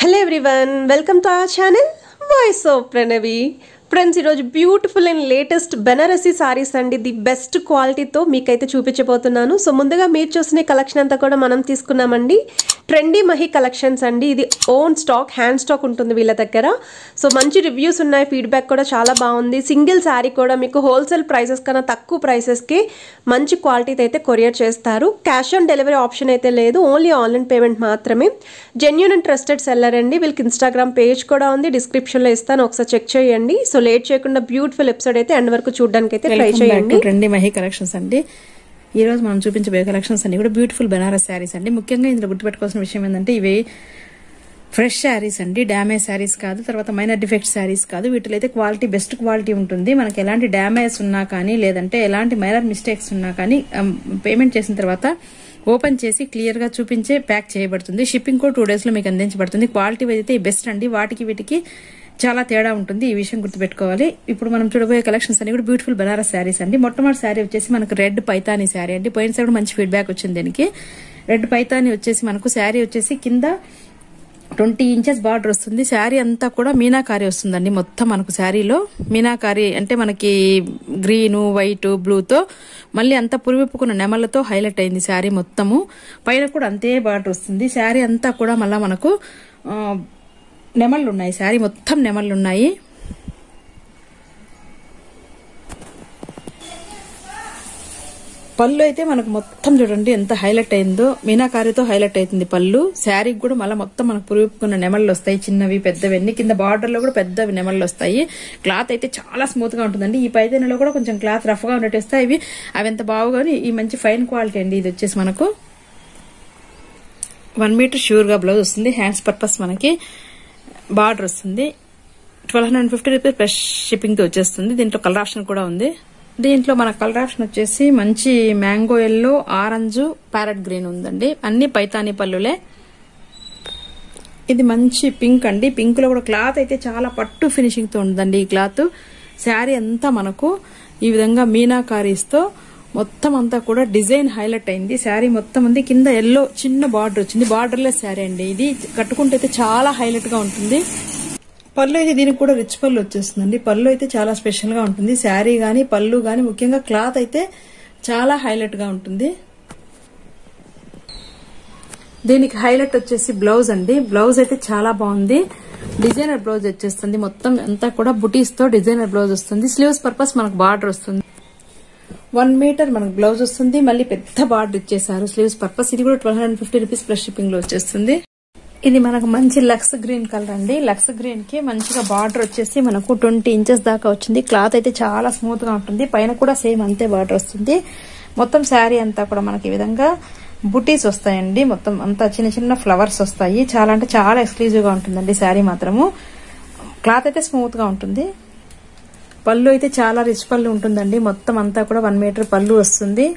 hello everyone welcome to our channel voice of Pranavi friends ఈరోజు beautiful and latest Banarasi saris అండి the best క్వాలిటీతో మీకైతే చూపించబోతున్నాను సో ముందుగా మీరు చూసిన కలెక్షన్ అంతా కూడా మనం తీసుకున్నామండి ట్రెండీ మహి కలెక్షన్స్ అండి ఇది ఓన్ స్టాక్ హ్యాండ్ స్టాక్ ఉంటుంది వీళ్ళ దగ్గర సో మంచి రివ్యూస్ ఉన్నాయి ఫీడ్బ్యాక్ కూడా చాలా బాగుంది సింగిల్ శారీ కూడా మీకు హోల్సేల్ ప్రైసెస్ కన్నా తక్కువ ప్రైసెస్కి మంచి క్వాలిటీతో అయితే కొరియర్ చేస్తారు క్యాష్ ఆన్ డెలివరీ ఆప్షన్ అయితే లేదు ఓన్లీ ఆన్లైన్ పేమెంట్ మాత్రమే జెన్యున్ అండ్ ట్రస్టెడ్ సెల్లర్ అండి వీళ్ళకి ఇన్స్టాగ్రామ్ పేజ్ కూడా ఉంది డిస్క్రిప్షన్లో ఇస్తాను ఒకసారి చెక్ చేయండి సో లేట్ చేయకుండా బ్యూటిఫుల్ ఎపిసోడ్ అయితే ఎండ్ వరకు చూడడానికి అయితే ట్రై చేయండి ట్రెండీ మహి కలెక్షన్స్ అండి ఈ రోజు మనం చూపించబోయే కలెక్షన్స్ అన్ని కూడా బ్యూటిఫుల్ బెనారస్ శారీస్ అండి ముఖ్యంగా ఇందులో గుర్తుపెట్టుకోవాల్సిన విషయం ఏంటంటే ఇవి ఫ్రెష్ శారీస్ అండి డ్యామేజ్ శారీస్ కాదు తర్వాత మైనర్ డిఫెక్ట్ శారీస్ కాదు వీటిలో అయితే క్వాలిటీ బెస్ట్ క్వాలిటీ ఉంటుంది మనకి ఎలాంటి డ్యామేజ్ ఉన్నా కానీ లేదంటే ఎలాంటి మైనర్ మిస్టేక్స్ ఉన్నా కానీ పేమెంట్ చేసిన తర్వాత ఓపెన్ చేసి క్లియర్ గా చూపించే ప్యాక్ చేయబడుతుంది షిప్పింగ్ కూడా టూ డేస్ లో మీకు అందించబడుతుంది క్వాలిటీ అయితే బెస్ట్ అండి వాటికి వీటికి చాలా తేడా ఉంటుంది ఈ విషయం గుర్తుపెట్టుకోవాలి ఇప్పుడు మనం చూడబోయే కలెక్షన్స్ అన్ని కూడా బ్యూటిఫుల్ బనారస్ శారీస్ అండి మొట్టమొదటి శారీ వచ్చేసి మనకు రెడ్ పైతాని శారీ అండి పోయిన సైడ్ మంచి ఫీడ్బ్యాక్ వచ్చింది దీనికి రెడ్ పైతాని వచ్చేసి మనకు శారీ వచ్చేసి కింద ట్వంటీ ఇంచెస్ బార్డర్ వస్తుంది శారీ అంతా కూడా మీనాకారి వస్తుందండి మొత్తం మనకు శారీలో మీనాకారి అంటే మనకి గ్రీన్ వైట్ బ్లూతో మళ్ళీ అంతా పురివిప్పుకున్న నెమలతో హైలైట్ అయింది శారీ మొత్తము పైన కూడా అంతే బార్డర్ వస్తుంది శారీ అంతా కూడా మళ్ళీ మనకు ఆ, నెమళ్ళు ఉన్నాయి శారీ మొత్తం నెమళ్ళు ఉన్నాయి పళ్ళు అయితే మనకు మొత్తం చూడండి ఎంత హైలైట్ అయిందో మీనాకారితో హైలైట్ అవుతుంది పళ్ళు శారీకి కూడా మళ్ళీ మొత్తం మనకు పురుగుకున్న నెమళ్ళు వస్తాయి చిన్నవి పెద్దవి అన్ని కింద బార్డర్ లో కూడా పెద్దవి నెమళ్ళు వస్తాయి క్లాత్ అయితే చాలా స్మూత్ గా ఉంటుందండి ఈ పైదనలో కూడా కొంచెం క్లాత్ రఫ్ గా ఉన్నట్టు వస్తాయి ఇవి అవి ఎంత బాగుగాని ఈ మంచి ఫైన్ క్వాలిటీ అండి ఇది వచ్చేసి మనకు వన్ మీటర్ ష్యూర్ గా బ్లౌజ్ వస్తుంది హ్యాండ్స్ పర్పస్ మనకి బార్డర్ వస్తుంది twelve hundred fifty rupees plus shipping తో వచ్చేస్తుంది దీంట్లో కలర్ ఆప్షన్ కూడా ఉంది దీంట్లో మన కలర్ ఆప్షన్ వచ్చేసి మంచి mango yellow orange parrot green ఉందండి అన్ని పైతాని పళ్ళులే ఇది మంచి పింక్ అండి పింక్ లో కూడా క్లాత్ అయితే చాలా పట్టు ఫినిషింగ్ తో ఉందండి ఈ క్లాత్ శారీ అంతా మనకు ఈ విధంగా మీనాకారీస్ తో మొత్తం అంతా కూడా డిజైన్ హైలైట్ అయింది శారీ మొత్తం ఉంది కింద ఎల్లో చిన్న బార్డర్ వచ్చింది బార్డర్లెస్ శారీ అండి ఇది కట్టుకుంటే అయితే చాలా హైలైట్ గా ఉంటుంది పళ్ళు అయితే దీనికి కూడా రిచ్ పళ్ళు వచ్చేస్తుందండి పళ్ళు అయితే చాలా స్పెషల్ గా ఉంటుంది శారీ గాని పళ్ళు గాని ముఖ్యంగా క్లాత్ అయితే చాలా హైలైట్ గా ఉంటుంది దీనికి హైలైట్ వచ్చేసి బ్లౌజ్ అండి బ్లౌజ్ అయితే చాలా బాగుంది డిజైనర్ బ్లౌజ్ వచ్చేస్తుంది మొత్తం అంతా కూడా బుటీస్ తో డిజైనర్ బ్లౌజ్ వస్తుంది స్లీవ్స్ పర్పస్ మనకు బార్డర్ వస్తుంది వన్ మీటర్ మనకు బ్లౌజ్ వస్తుంది మళ్ళీ పెద్ద బార్డర్ ఇచ్చేసారు స్లీవ్స్ పర్పస్ ఇది కూడా twelve hundred fifty rupees plus shipping లో వచ్చేస్తుంది ఇది మనకు మంచి లక్స్ గ్రీన్ కలర్ అండి లక్స్ గ్రీన్ కి మంచిగా బార్డర్ వచ్చేసి మనకు ట్వంటీ ఇంచెస్ దాకా వచ్చింది క్లాత్ అయితే చాలా స్మూత్ గా ఉంటుంది పైన కూడా సేమ్ అంతే బార్డర్ వస్తుంది మొత్తం శారీ అంతా కూడా మనకి ఈ విధంగా బుటీస్ వస్తాయండి మొత్తం అంతా చిన్న చిన్న ఫ్లవర్స్ వస్తాయి చాలా అంటే చాలా ఎక్స్క్లూజివ్ గా ఉంటుందండి శారీ మాత్రము క్లాత్ అయితే స్మూత్ గా ఉంటుంది పళ్ళు అయితే చాలా రిచ్ పళ్ళు ఉంటుందండి మొత్తం అంతా కూడా వన్ మీటర్ పళ్ళు వస్తుంది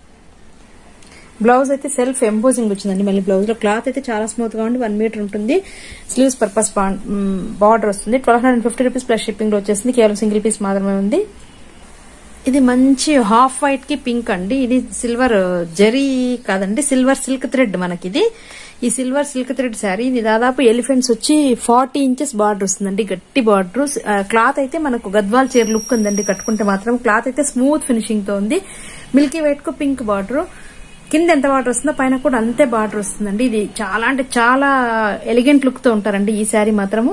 బ్లౌజ్ అయితే సెల్ఫ్ ఎంపోజింగ్ వచ్చిందండి మళ్ళీ బ్లౌజ్ లో క్లాత్ అయితే చాలా స్మూత్ గా ఉండి వన్ మీటర్ ఉంటుంది స్లీవ్స్ పర్పస్ బార్డర్ వస్తుంది twelve hundred fifty rupees plus shipping లో వచ్చేసింది కేవలం సింగిల్ పీస్ మాత్రమే ఉంది ఇది మంచి హాఫ్ వైట్ కి పింక్ అండి ఇది సిల్వర్ జరీ కాదండి సిల్వర్ సిల్క్ థ్రెడ్ మనకి ఇది ఈ సిల్వర్ సిల్క్ థ్రెడ్ శారీ ఇది దాదాపు ఎలిఫెంట్స్ వచ్చి ఫార్టీ ఇంచెస్ బార్డర్ వస్తుందండి గట్టి బార్డర్ క్లాత్ అయితే మనకు గద్వాల్ చీర లుక్ ఉందండి కట్టుకుంటే మాత్రం క్లాత్ అయితే స్మూత్ ఫినిషింగ్ తో ఉంది మిల్కీ వైట్ కు పింక్ బార్డర్ కింద ఎంత బార్డర్ వస్తుందో పైన కూడా అంతే బార్డర్ వస్తుందండి ఇది చాలా అంటే చాలా ఎలిగెంట్ లుక్ తో ఉంటారండి ఈ శారీ మాత్రము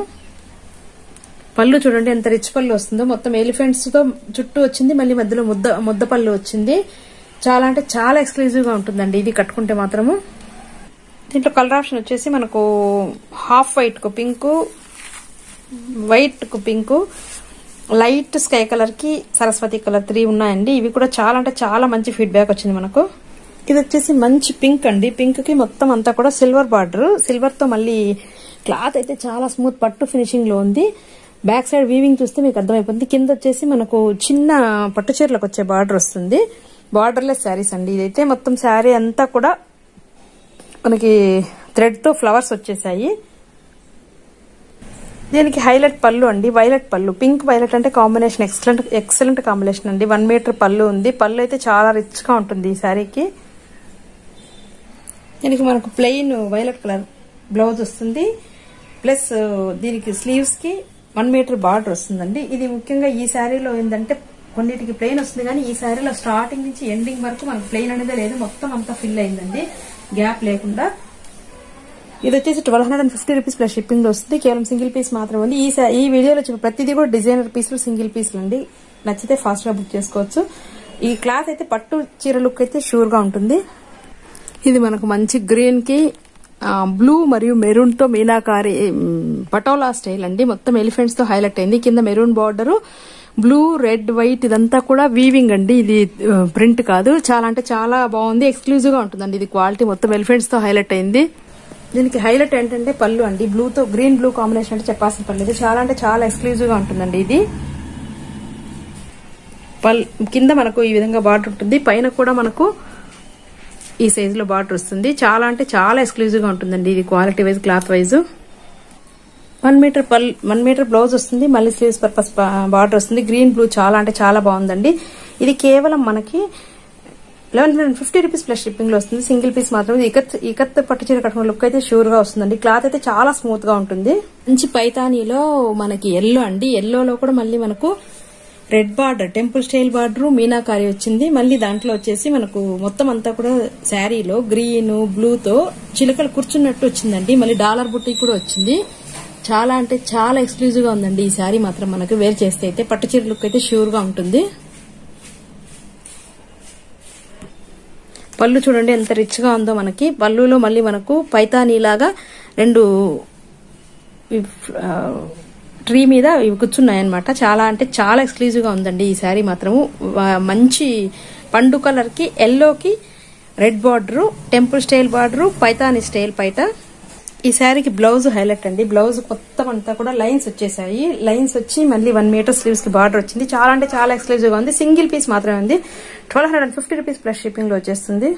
పళ్ళు చూడండి ఎంత రిచ్ పళ్ళు వస్తుందో మొత్తం ఎలిఫెంట్స్ తో చుట్టూ వచ్చింది మళ్ళీ మధ్యలో ముద్ద ముద్ద పళ్ళు వచ్చింది చాలా అంటే చాలా ఎక్స్క్లూజివ్ గా ఉంటుందండి ఇది కట్టుకుంటే మాత్రము దీంట్లో కలర్ ఆప్షన్ వచ్చేసి మనకు హాఫ్ వైట్ కు పింక్ వైట్ కు పింక్ లైట్ స్కై కలర్ కి సరస్వతి కలర్ త్రీ ఉన్నాయండి ఇవి కూడా చాలా అంటే చాలా మంచి ఫీడ్బ్యాక్ వచ్చింది మనకు ఇది వచ్చేసి మంచి పింక్ అండి పింక్ కి మొత్తం అంతా కూడా సిల్వర్ బార్డర్ సిల్వర్ తో మళ్ళీ క్లాత్ అయితే చాలా స్మూత్ పట్టు ఫినిషింగ్ లో ఉంది బ్యాక్ సైడ్ వీవింగ్ చూస్తే మీకు అర్థమైపోతుంది కింద వచ్చేసి మనకు చిన్న పట్టు చీరలకు వచ్చే బార్డర్ వస్తుంది బార్డర్లెస్ శారీస్ అండి ఇదైతే మొత్తం శారీ అంతా కూడా మనకి థ్రెడ్ తో ఫ్లవర్స్ వచ్చేసాయి దీనికి హైలైట్ పళ్ళు అండి వైలెట్ పళ్ళు పింక్ వైలెట్ అంటే కాంబినేషన్ ఎక్సలెంట్ ఎక్సలెంట్ కాంబినేషన్ అండి వన్ మీటర్ పళ్ళు ఉంది పళ్ళు అయితే చాలా రిచ్ గా ఉంటుంది ఈ శారీకి దీనికి మనకు ప్లెయిన్ వైలెట్ కలర్ బ్లౌజ్ వస్తుంది ప్లస్ దీనికి స్లీవ్స్ కి వన్ మీటర్ బార్డర్ వస్తుందండి ఇది ముఖ్యంగా ఈ శారీలో ఏంటంటే కొన్నిటికి ప్లెయిన్ వస్తుంది కానీ ఈ శారీలో స్టార్టింగ్ నుంచి ఎండింగ్ వరకు మనకు ప్లెయిన్ అనేది లేదు మొత్తం అంతా ఫిల్ అయిందండి గ్యాప్ లేకుండా ఇది వచ్చేసి twelve hundred and fifty rupees plus shipping లో వస్తుంది కేవలం సింగిల్ పీస్ మాత్రమే ఉంది ఈ సా- ఈ వీడియోలో చెప్పిన ప్రతిదీ కూడా డిజైనర్ పీసులు సింగిల్ పీసులు అండి నచ్చితే ఫాస్ట్ గా బుక్ చేసుకోవచ్చు ఈ క్లాత్ అయితే పట్టు చీర లుక్ అయితే షూర్ గా ఉంటుంది ఇది మనకు మంచి గ్రీన్ కి ఆ, బ్లూ మరియు మెరూన్ తో మీనాకారి మ్, పటోలా స్టైల్ అండి మొత్తం ఎలిఫెంట్స్ తో హైలైట్ అయింది కింద maroon border blue red white ఇదంతా కూడా వీవింగ్ అండి ఇది ఆ, ప్రింట్ కాదు చాలా అంటే చాలా బాగుంది ఎక్స్క్లూజివ్ గా ఉంటుందండి ఇది క్వాలిటీ మొత్తం ఎలిఫెంట్స్ తో హైలైట్ అయింది దీనికి హైలైట్ ఏంటంటే పళ్ళు అండి బ్లూ తో గ్రీన్ బ్లూ కాంబినేషన్ అంటే చెప్పాల్సిన పని లేదు చాలా అంటే చాలా ఎక్స్క్లూజివ్ గా ఉంటుందండి ఇది పల్ కింద మనకు ఈ విధంగా బార్డర్ ఉంటుంది పైన కూడా మనకు ఈ సైజ్ లో బార్డర్ వస్తుంది చాలా అంటే చాలా ఎక్స్క్లూజివ్ గా ఉంటుందండి ఇది quality wise cloth wise one meter పల్ వన్ మీటర్ బ్లౌజ్ వస్తుంది మళ్ళీ స్లీవ్స్ పర్పస్ బార్డర్ వస్తుంది గ్రీన్ బ్లూ చాలా అంటే చాలా బాగుందండి ఇది కేవలం మనకి eleven hundred fifty rupees plus shipping లో వస్తుంది సింగిల్ పీస్ మాత్రమే ఇకత్ ఇకత్ పట్టు చీర కట్టుకున్న లుక్ అయితే షూర్ గా వస్తుందండి క్లాత్ అయితే చాలా స్మూత్ గా ఉంటుంది మంచి పైతానీలో మనకి ఎల్లో అండి ఎల్లోలో కూడా మళ్ళీ మనకు red border temple style border Meenakari వచ్చింది మళ్ళీ దాంట్లో వచ్చేసి మనకు మొత్తం అంతా కూడా శారీలో గ్రీన్ బ్లూతో చిలకలు కూర్చున్నట్టు వచ్చిందండి మళ్ళీ డాలర్ బుట్టి కూడా వచ్చింది చాలా అంటే చాలా ఎక్స్క్లూజివ్ గా ఉందండి ఈ శారీ మాత్రం మనకు వేర్ చేస్తే అయితే పట్టు చీర లుక్ అయితే షూర్ గా ఉంటుంది పళ్ళు చూడండి ఎంత రిచ్ గా ఉందో మనకి పళ్ళులో మళ్ళీ మనకు పైతానీలాగా రెండు ట్రీ మీద ఇవి కూర్చున్నాయి అనమాట చాలా అంటే చాలా ఎక్స్క్లూజివ్ గా ఉందండి ఈ శారీ మాత్రము వా- మంచి పండు కలర్ కి ఎల్లోకి red border temple style border Paithani style పైట ఈ శారీకి బ్లౌజ్ హైలైట్ అండి బ్లౌజ్ మొత్తం అంతా కూడా లైన్స్ వచ్చేసాయి లైన్స్ వచ్చి మళ్ళీ వన్ మీటర్ స్లీవ్స్ కి బార్డర్ వచ్చింది చాలా అంటే చాలా ఎక్స్క్లూజివ్ గా ఉంది సింగిల్ పీస్ మాత్రమే ఉంది twelve hundred and fifty rupees plus shipping లో వచ్చేస్తుంది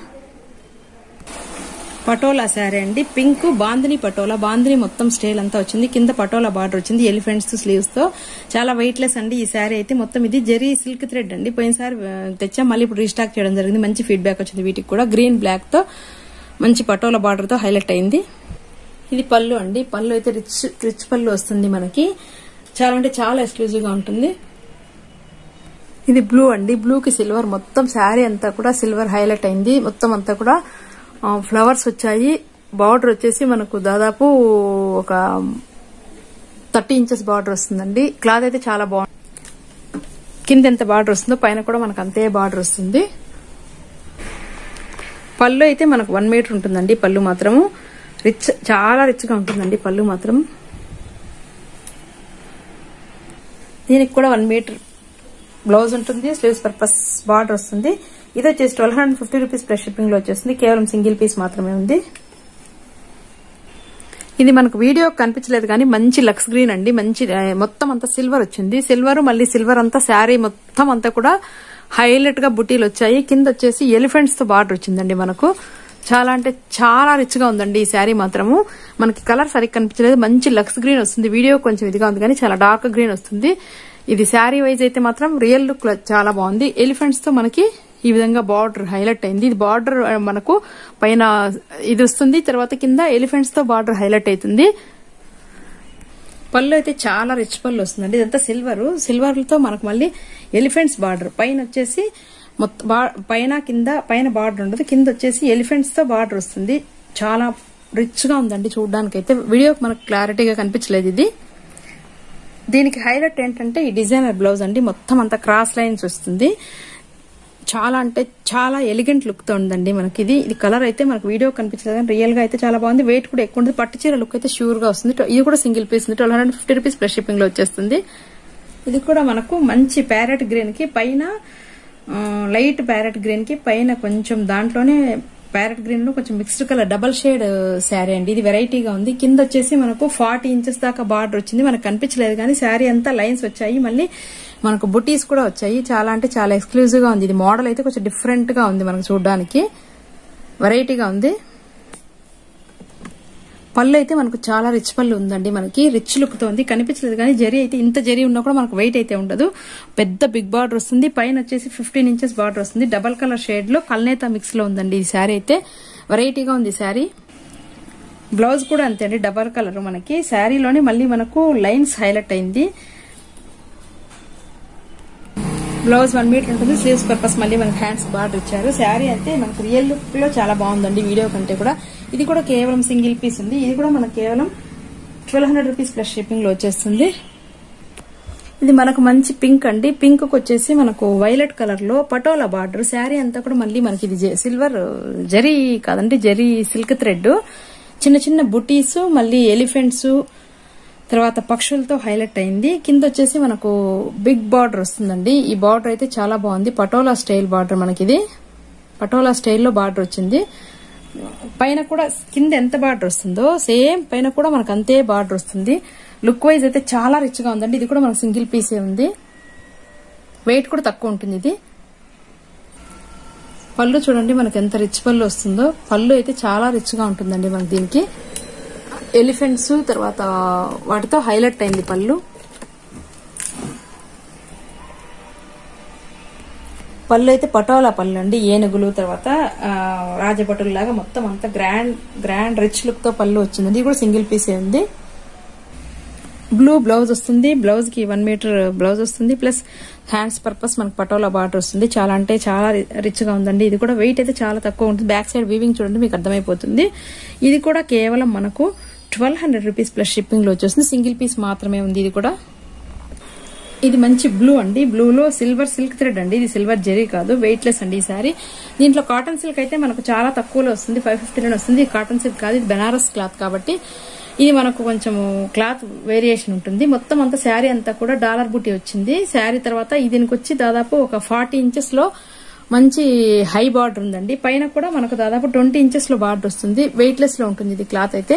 పటోలా శారీ అండి పింక్ బాందిని పటోలా బాందిని మొత్తం స్టైల్ అంతా వచ్చింది కింద పటోలా బార్డర్ వచ్చింది ఎలిఫెంట్స్ స్లీవ్స్ తో చాలా వెయిట్ లెస్ అండి ఈ శారీ అయితే మొత్తం ఇది జెరీ సిల్క్ థ్రెడ్ అండి పోయినసారి ఆ, తెచ్చాం మళ్ళీ ఇప్పుడు రీస్టాక్ చేయడం జరిగింది మంచి ఫీడ్బ్యాక్ వచ్చింది వీటికి కూడా గ్రీన్ బ్లాక్ తో మంచి పటోలా బార్డర్ తో హైలైట్ అయింది ఇది పళ్ళు అండి పళ్ళు అయితే రిచ్ రిచ్ పళ్ళు వస్తుంది మనకి చాలా అంటే చాలా ఎక్స్క్లూజివ్ గా ఉంటుంది ఇది బ్లూ అండి బ్లూ కి సిల్వర్ మొత్తం శారీ అంతా కూడా సిల్వర్ హైలైట్ అయింది మొత్తం అంతా కూడా ఫ్లవర్స్ వచ్చాయి బార్డర్ వచ్చేసి మనకు దాదాపు ఒక థర్టీ ఇంచెస్ బార్డర్ వస్తుందండి క్లాత్ అయితే చాలా బాగుంది కింద ఎంత బార్డర్ వస్తుందో పైన కూడా మనకు అంతే బార్డర్ వస్తుంది పళ్ళు అయితే మనకు వన్ మీటర్ ఉంటుందండి పళ్ళు మాత్రము రిచ్ చాలా రిచ్ గా ఉంటుందండి పళ్ళు మాత్రం దీనికి కూడా వన్ మీటర్ బ్లౌజ్ ఉంటుంది స్లీవ్స్ పర్పస్ బార్డర్ వస్తుంది ఇది వచ్చేసి twelve hundred fifty rupees plus shipping లో వచ్చేస్తుంది కేవలం సింగిల్ పీస్ మాత్రమే ఉంది ఇది మనకు వీడియో కనిపించలేదు కానీ మంచి లక్స్ గ్రీన్ అండి మంచి ఆ, మొత్తం అంతా సిల్వర్ వచ్చింది సిల్వర్ మళ్ళీ సిల్వర్ అంతా శారీ మొత్తం అంతా కూడా హైలైట్ గా బుటీలు వచ్చాయి కింద వచ్చేసి ఎలిఫెంట్స్ తో బార్డర్ వచ్చిందండి మనకు చాలా అంటే చాలా రిచ్ గా ఉందండి ఈ శారీ మాత్రము మనకి కలర్ సరిగ్గా కనిపించలేదు మంచి లక్స్ గ్రీన్ వస్తుంది వీడియో కొంచెం ఇదిగా ఉంది కానీ చాలా డార్క్ గ్రీన్ వస్తుంది ఇది శారీ వైజ్ అయితే మాత్రం రియల్ లుక్ చాలా బాగుంది ఎలిఫెంట్స్ తో మనకి ఈ విధంగా బార్డర్ హైలైట్ అయింది ఇది బార్డర్ మనకు పైన ఇది వస్తుంది తర్వాత కింద ఎలిఫెంట్స్ తో బార్డర్ హైలైట్ అవుతుంది పళ్ళు అయితే చాలా రిచ్ పళ్ళు వస్తుందండి ఇదంతా సిల్వర్ సిల్వర్ తో మనకు మళ్ళీ ఎలిఫెంట్స్ బార్డర్ పైన వచ్చేసి మొత్తం బా- పైన కింద పైన బార్డర్ ఉండదు కింద వచ్చేసి ఎలిఫెంట్స్ తో బార్డర్ వస్తుంది చాలా రిచ్ గా ఉందండి చూడడానికి అయితే వీడియోకి మనకు క్లారిటీగా కనిపించలేదు ఇది దీనికి హైలైట్ ఏంటంటే ఈ డిజైనర్ బ్లౌజ్ అండి మొత్తం అంతా క్రాస్ లైన్స్ వస్తుంది చాలా అంటే చాలా ఎలిగెంట్ లుక్ తో ఉందండి మనకి ఇది ఇది కలర్ అయితే మనకు వీడియో కనిపించలేదు కానీ రియల్ గా అయితే చాలా బాగుంది వెయిట్ కూడా ఎక్కువ ఉంటుంది పట్టు చీర లుక్ అయితే షూర్ గా వస్తుంది ఇది కూడా సింగిల్ పీస్ ఉంది twelve hundred fifty rupees plus shipping లో వచ్చేస్తుంది ఇది కూడా మనకు మంచి ప్యారెట్ గ్రీన్ కి పైన ఆ, లైట్ ప్యారెట్ గ్రీన్ కి పైన కొంచెం దాంట్లోనే ప్యారెట్ గ్రీన్ లో కొంచెం mixed colour double shade sari అండి ఇది వెరైటీగా ఉంది కింద వచ్చేసి మనకు ఫార్టీ ఇంచెస్ దాకా బార్డర్ వచ్చింది మనకు కనిపించలేదు కానీ శారీ అంతా లైన్స్ వచ్చాయి మళ్ళీ మనకు బుటీస్ కూడా వచ్చాయి చాలా అంటే చాలా ఎక్స్క్లూజివ్ గా ఉంది ఇది మోడల్ అయితే కొంచెం డిఫరెంట్ గా ఉంది మనకు చూడడానికి వెరైటీగా ఉంది పళ్ళు అయితే మనకు చాలా రిచ్ పళ్ళు ఉందండి మనకి రిచ్ లుక్ తో ఉంది కనిపించలేదు కానీ జరీ అయితే ఇంత జరీ ఉన్నా కూడా మనకు వెయిట్ అయితే ఉండదు పెద్ద బిగ్ బార్డర్ వస్తుంది పైన వచ్చేసి ఫిఫ్టీన్ ఇంచెస్ బార్డర్ వస్తుంది డబల్ కలర్ షేడ్ లో కల్నేత మిక్స్ లో ఉందండి ఈ శారీ అయితే వెరైటీగా ఉంది ఈ శారీ బ్లౌజ్ కూడా అంతే అండి డబల్ కలర్ మనకి శారీలోనే మళ్ళీ మనకు లైన్స్ హైలైట్ అయింది బ్లౌజ్ వన్ మీటర్ ఉంటుంది స్లీవ్స్ పర్పస్ మళ్ళీ మనకి హ్యాండ్స్ బార్డర్ ఇచ్చారు శారీ అయితే మనకు రియల్ లుక్ లో చాలా బాగుందండి వీడియో కంటే కూడా ఇది కూడా కేవలం సింగిల్ పీస్ ఉంది ఇది కూడా మనకు కేవలం twelve hundred rupees plus shipping లో వచ్చేస్తుంది ఇది మనకు మంచి పింక్ అండి పింక్ వచ్చేసి మనకు వైలెట్ కలర్ లో పటోలా బార్డర్ శారీ అంతా కూడా మళ్ళీ మనకి ఇది జె- సిల్వర్ జరీ కాదండి జరీ సిల్క్ థ్రెడ్ చిన్న చిన్న బుటీస్ మళ్ళీ ఎలిఫెంట్స్ తర్వాత పక్షులతో హైలైట్ అయింది కింద వచ్చేసి మనకు బిగ్ బార్డర్ వస్తుందండి ఈ బార్డర్ అయితే చాలా బాగుంది పటోలా స్టైల్ బార్డర్ మనకి ఇది పటోలా స్టైల్లో బార్డర్ వచ్చింది పైన కూడా కింద ఎంత బార్డర్ వస్తుందో సేమ్ పైన కూడా మనకు అంతే బార్డర్ వస్తుంది లుక్ వైజ్ అయితే చాలా రిచ్ గా ఉందండి ఇది కూడా మనకు సింగిల్ పీసే ఉంది వెయిట్ కూడా తక్కువ ఉంటుంది ఇది పళ్ళు చూడండి మనకి ఎంత రిచ్ పళ్ళు వస్తుందో పళ్ళు అయితే చాలా రిచ్ గా ఉంటుందండి మనకి దీనికి ఎలిఫెంట్స్ తర్వాత వాటితో హైలైట్ అయింది పళ్ళు పళ్ళు అయితే పటోలా పళ్ళు అండి ఏనుగులు తర్వాత ఆ, రాజభటులు లాగా మొత్తం అంతా గ్రాండ్ గ్రాండ్ రిచ్ లుక్ తో పళ్ళు వచ్చిందండి ఇది కూడా సింగిల్ పీసే ఉంది బ్లూ బ్లౌజ్ వస్తుంది బ్లౌజ్ కి వన్ మీటర్ బ్లౌజ్ వస్తుంది ప్లస్ హ్యాండ్స్ పర్పస్ మనకు పటోలా బార్డర్ వస్తుంది చాలా అంటే చాలా రిచ్ గా ఉందండి ఇది కూడా వెయిట్ అయితే చాలా తక్కువ ఉంటుంది బ్యాక్ సైడ్ వీవింగ్ చూడండి మీకు అర్థమైపోతుంది ఇది కూడా కేవలం మనకు twelve hundred rupees plus shipping లో వచ్చేస్తుంది సింగిల్ పీస్ మాత్రమే ఉంది ఇది కూడా ఇది మంచి బ్లూ అండి బ్లూలో సిల్వర్ సిల్క్ థ్రెడ్ అండి ఇది సిల్వర్ జెరీ కాదు వెయిట్ లెస్ అండి ఈ సారీ దీంట్లో కాటన్ సిల్క్ అయితే మనకు చాలా తక్కువలో వస్తుంది ఫైవ్ ఫిఫ్టీలో వస్తుంది కాటన్ సిల్క్ కాదు ఇది బెనారస్ క్లాత్ కాబట్టి ఇది మనకు కొంచెం క్లాత్ వేరియేషన్ ఉంటుంది మొత్తం అంతా శారీ అంతా కూడా డాలర్ బుట్టి వచ్చింది శారీ తర్వాత దీనికి వచ్చి దాదాపు ఒక ఫార్టీ ఇంచెస్ లో మంచి హై బార్డర్ ఉందండి పైన కూడా మనకు దాదాపు ట్వంటీ ఇంచెస్ లో బార్డర్ వస్తుంది వెయిట్ లెస్ లో ఉంటుంది ఇది క్లాత్ అయితే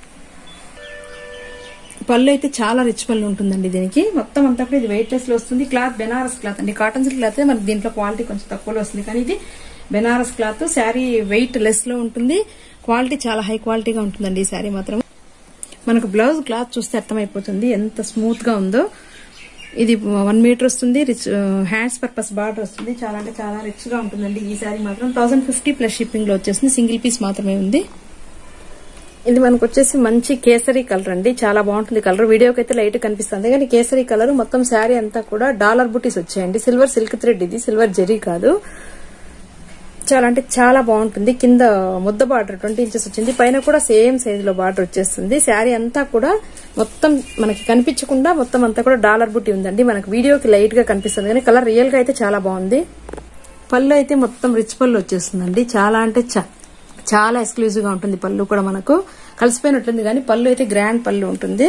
పళ్ళు అయితే చాలా రిచ్ పళ్ళు ఉంటుందండి దీనికి మొత్తం అంతా కూడా ఇది వెయిట్ లెస్ లో వస్తుంది క్లాత్ బెనారస్ క్లాత్ అండి కాటన్ సిల్క్ క్లాత్ మనకి దీంట్లో క్వాలిటీ కొంచెం తక్కువలో వస్తుంది కానీ ఇది Banaras cloth sari weightless లో ఉంటుంది క్వాలిటీ చాలా హై క్వాలిటీగా ఉంటుందండి ఈ శారీ మాత్రం మనకు బ్లౌజ్ క్లాత్ చూస్తే అర్థమైపోతుంది ఎంత స్మూత్ గా ఉందో ఇది వన్ మీటర్ వస్తుంది రిచ్ హ్యాండ్స్ పర్పస్ బార్డర్ వస్తుంది చాలా అంటే చాలా రిచ్ గా ఉంటుందండి ఈ శారీ మాత్రం థౌసండ్ ఫిఫ్టీ ప్లస్ షిప్పింగ్ లో వచ్చేసింది సింగిల్ పీస్ మాత్రమే ఉంది ఇది మనకు వచ్చేసి మంచి కేసరి కలర్ అండి చాలా బాగుంటుంది కలర్ వీడియోకి అయితే లైట్ కనిపిస్తుంది కానీ కేసరి కలర్ మొత్తం శారీ అంతా కూడా డాలర్ బుటీస్ వచ్చాయండి సిల్వర్ సిల్క్ థ్రెడ్ ఇది సిల్వర్ జెరీ కాదు చాలా అంటే చాలా బాగుంటుంది కింద ముద్ద బార్డర్ ట్వంటీ ఇంచెస్ వచ్చింది పైన కూడా సేమ్ సైజ్ లో బార్డర్ వచ్చేస్తుంది శారీ అంతా కూడా మొత్తం మనకి కనిపించకుండా మొత్తం అంతా కూడా డాలర్ బుట్టి ఉందండి మనకి వీడియోకి లైట్ గా కనిపిస్తుంది కానీ కలర్ రియల్ గా అయితే చాలా బాగుంది పళ్ళు అయితే మొత్తం రిచ్ పళ్ళు వచ్చేస్తుందండి చాలా అంటే చ- చాలా ఎక్స్క్లూజివ్ గా ఉంటుంది పళ్ళు కూడా మనకు కలిసిపోయినట్టుంది కానీ పళ్ళు అయితే గ్రాండ్ పళ్ళు ఉంటుంది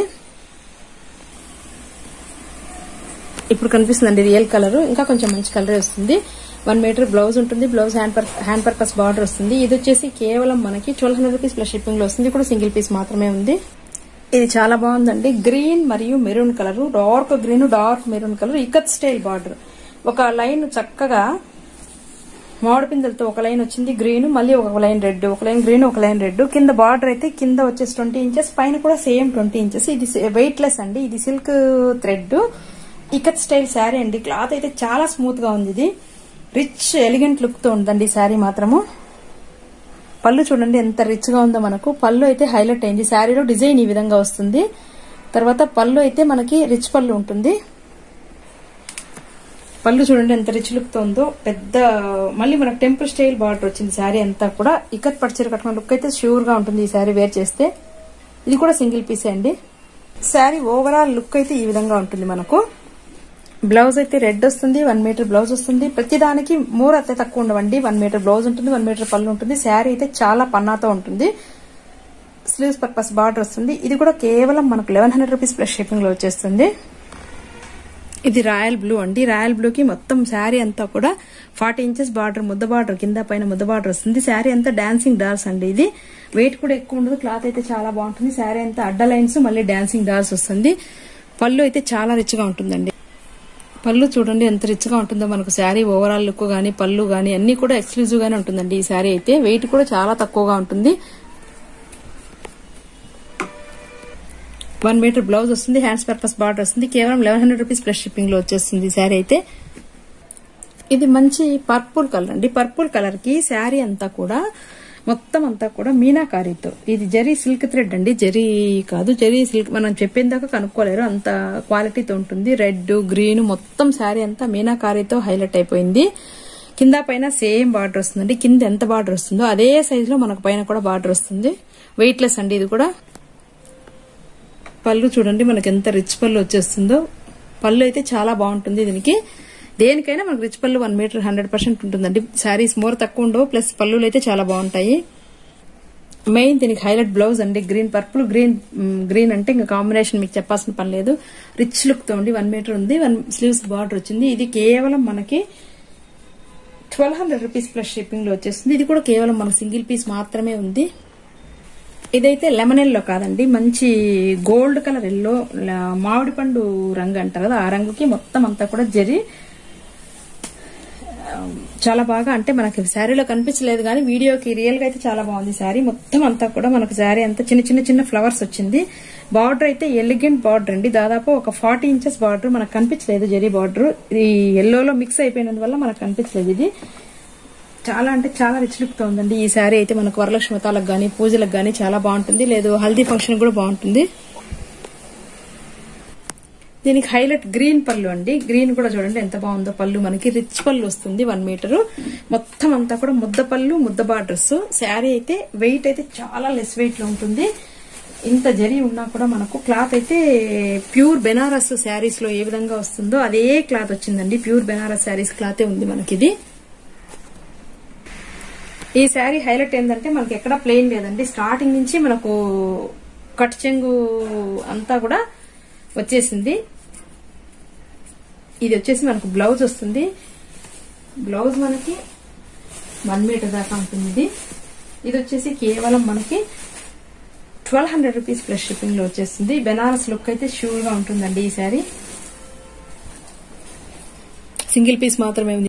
ఇప్పుడు కనిపిస్తుందండి రియల్ కలర్ ఇంకా కొంచెం మంచి కలర్ వస్తుంది వన్ మీటర్ బ్లౌజ్ ఉంటుంది బ్లౌజ్ హ్యాండ్ పర్ హ్యాండ్ పర్పస్ బార్డర్ వస్తుంది ఇది వచ్చేసి కేవలం మనకి twelve hundred rupees plus shipping లో వస్తుంది ఇది కూడా సింగిల్ పీస్ మాత్రమే ఉంది ఇది చాలా బాగుందండి గ్రీన్ మరియు maroon colour dark green dark maroon colour ikat style border ఒక లైన్ చక్కగా మామిడి పిందెలతో ఒక లైన్ వచ్చింది గ్రీన్ మళ్ళీ ఒక లైన్ రెడ్ ఒక లైన్ గ్రీన్ ఒక లైన్ రెడ్ కింద బార్డర్ అయితే కింద వచ్చేసి ట్వంటీ ఇంచెస్ పైన కూడా సేమ్ ట్వంటీ ఇంచెస్ ఇది వెయిట్ లెస్ అండి ఇది silk thread ikat style sari అండి క్లాత్ అయితే చాలా స్మూత్ గా ఉంది ఇది రిచ్ ఎలిగెంట్ లుక్ తో ఉందండి ఈ శారీ మాత్రము పళ్ళు చూడండి ఎంత రిచ్ గా ఉందో మనకు పళ్ళు అయితే హైలైట్ అయింది శారీలో డిజైన్ ఈ విధంగా వస్తుంది తర్వాత పళ్ళు అయితే మనకి రిచ్ పళ్ళు ఉంటుంది పళ్ళు చూడండి ఎంత రిచ్ లుక్ తో ఉందో పెద్ద మళ్ళీ మనకు టెంపుల్ స్టైల్ బార్డర్ వచ్చింది శారీ అంతా కూడా ఇకత్ పట్టుచీర కట్టుకున్న లుక్ అయితే ష్యూర్ గా ఉంటుంది ఈ శారీ వేర్ చేస్తే ఇది కూడా సింగిల్ పీసే అండి శారీ ఓవరాల్ లుక్ అయితే ఈ విధంగా ఉంటుంది మనకు బ్లౌజ్ అయితే రెడ్ వస్తుంది వన్ మీటర్ బ్లౌజ్ వస్తుంది ప్రతిదానికి మూర అయితే తక్కువ ఉండవండి వన్ మీటర్ బ్లౌజ్ ఉంటుంది వన్ మీటర్ పళ్ళు ఉంటుంది శారీ అయితే చాలా పన్నాతో ఉంటుంది స్లీవ్స్ పర్పస్ బార్డర్ వస్తుంది ఇది కూడా కేవలం మనకు eleven hundred rupees plus shipping లో వచ్చేస్తుంది ఇది రాయల్ బ్లూ అండి రాయల్ బ్లూకి మొత్తం శారీ అంతా కూడా ఫార్టీ ఇంచెస్ బార్డర్ ముద్ద బార్డర్ కింద పైన ముద్ద బార్డర్ వస్తుంది శారీ అంతా డాన్సింగ్ డాల్స్ అండి ఇది వెయిట్ కూడా ఎక్కువ ఉండదు క్లాత్ అయితే చాలా బాగుంటుంది శారీ అంతా అడ్డ లైన్స్ మళ్ళీ డాన్సింగ్ డాల్స్ వస్తుంది పళ్ళు అయితే చాలా రిచ్ గా ఉంటుందండి పళ్ళు చూడండి ఎంత రిచ్ గా ఉంటుందో మనకు శారీ ఓవరాల్ లుక్ గానీ పళ్ళు గానీ అన్ని కూడా ఎక్స్క్లూజివ్ గానే ఉంటుందండి ఈ శారీ అయితే వెయిట్ కూడా చాలా తక్కువగా ఉంటుంది వన్ మీటర్ బ్లౌజ్ వస్తుంది హ్యాండ్స్ పర్పస్ బార్డర్ వస్తుంది కేవలం eleven hundred rupees plus shipping లో వచ్చేస్తుంది ఈ శారీ అయితే ఇది మంచి పర్పుల్ కలర్ అండి పర్పుల్ కలర్ కి శారీ అంతా కూడా మొత్తం అంతా కూడా మీనాకారీతో ఇది జరీ సిల్క్ థ్రెడ్ అండి జరీ కాదు జరీ సిల్క్ మనం చెప్పిన దాకా కనుక్కోలేరు అంత క్వాలిటీతో ఉంటుంది రెడ్ గ్రీన్ మొత్తం శారీ అంతా మీనాకారీతో హైలైట్ అయిపోయింది కింద పైన సేమ్ బార్డర్ వస్తుందండి కింద ఎంత బార్డర్ వస్తుందో అదే సైజ్ లో మనకు పైన కూడా బార్డర్ వస్తుంది వెయిట్లెస్ అండి ఇది కూడా పళ్ళు చూడండి మనకి ఎంత రిచ్ పళ్ళు వచ్చేస్తుందో పళ్ళు అయితే చాలా బాగుంటుంది దీనికి దేనికైనా మనకు రిచ్ పళ్ళు వన్ మీటర్ హండ్రెడ్ పర్సెంట్ ఉంటుందండి శారీస్ మోర్ తక్కువ ఉండవు ప్లస్ పళ్ళులు అయితే చాలా బాగుంటాయి మెయిన్ దీనికి హైలైట్ బ్లౌజ్ అండి గ్రీన్ పర్పుల్ గ్రీన్ గ్రీన్ అంటే ఇంకా కాంబినేషన్ మీకు చెప్పాల్సిన పని లేదు రిచ్ లుక్ తో ఉండి వన్ మీటర్ ఉంది వన్ స్లీవ్స్ బార్డర్ వచ్చింది ఇది కేవలం మనకి twelve hundred rupees plus shipping లో వచ్చేస్తుంది ఇది కూడా కేవలం మనకు సింగిల్ పీస్ మాత్రమే ఉంది ఇదైతే లెమన్ ఎల్లో కాదండి మంచి గోల్డ్ కలర్ ఎల్లో మామిడి పండు రంగు అంటారు కదా ఆ రంగుకి మొత్తం అంతా కూడా జరి చాలా బాగా అంటే మనకి శారీలో కనిపించలేదు కానీ వీడియోకి రియల్ గా అయితే చాలా బాగుంది శారీ మొత్తం అంతా కూడా మనకు శారీ అంతా చిన్న చిన్న చిన్న ఫ్లవర్స్ వచ్చింది బార్డర్ అయితే ఎలిగెంట్ బార్డర్ అండి దాదాపు ఒక ఫార్టీ ఇంచెస్ బార్డర్ మనకు కనిపించలేదు జరీ బార్డర్ ఇది ఎల్లోలో మిక్స్ అయిపోయినందువల్ల మనకు కనిపించలేదు ఇది చాలా అంటే చాలా రిచ్ లుక్ తో ఉందండి ఈ శారీ అయితే మనకు వరలక్ష్మి వ్రతాలకు గానీ పూజలకు గానీ చాలా బాగుంటుంది లేదు హల్దీ ఫంక్షన్ కూడా బాగుంటుంది దీనికి హైలైట్ గ్రీన్ పళ్ళు అండి గ్రీన్ కూడా చూడండి ఎంత బాగుందో పళ్ళు మనకి రిచ్ పళ్ళు వస్తుంది వన్ మీటర్ మొత్తం అంతా కూడా ముద్ద పళ్ళు ముద్ద బార్డర్స్ శారీ అయితే వెయిట్ అయితే చాలా లెస్ వెయిట్ లో ఉంటుంది ఇంత జరి ఉన్నా కూడా మనకు క్లాత్ అయితే ప్యూర్ బెనారస్ శారీస్ లో ఏ విధంగా వస్తుందో అదే క్లాత్ వచ్చిందండి ప్యూర్ బెనారస్ శారీస్ క్లాతే ఉంది మనకి ఇది ఈ శారీ హైలైట్ ఏంటంటే మనకి ఎక్కడ ప్లెయిన్ లేదండి స్టార్టింగ్ నుంచి మనకు కట్ చెంగు అంతా కూడా వచ్చేసింది ఇది వచ్చేసి మనకు బ్లౌజ్ వస్తుంది బ్లౌజ్ మనకి వన్ మీటర్ దాకా ఉంటుంది ఇది ఇది వచ్చేసి కేవలం మనకి twelve hundred rupees plus shipping లో వచ్చేస్తుంది బెనారస్ లుక్ అయితే షూర్ గా ఉంటుందండి ఈ శారీ సింగిల్ పీస్ మాత్రమే ఉంది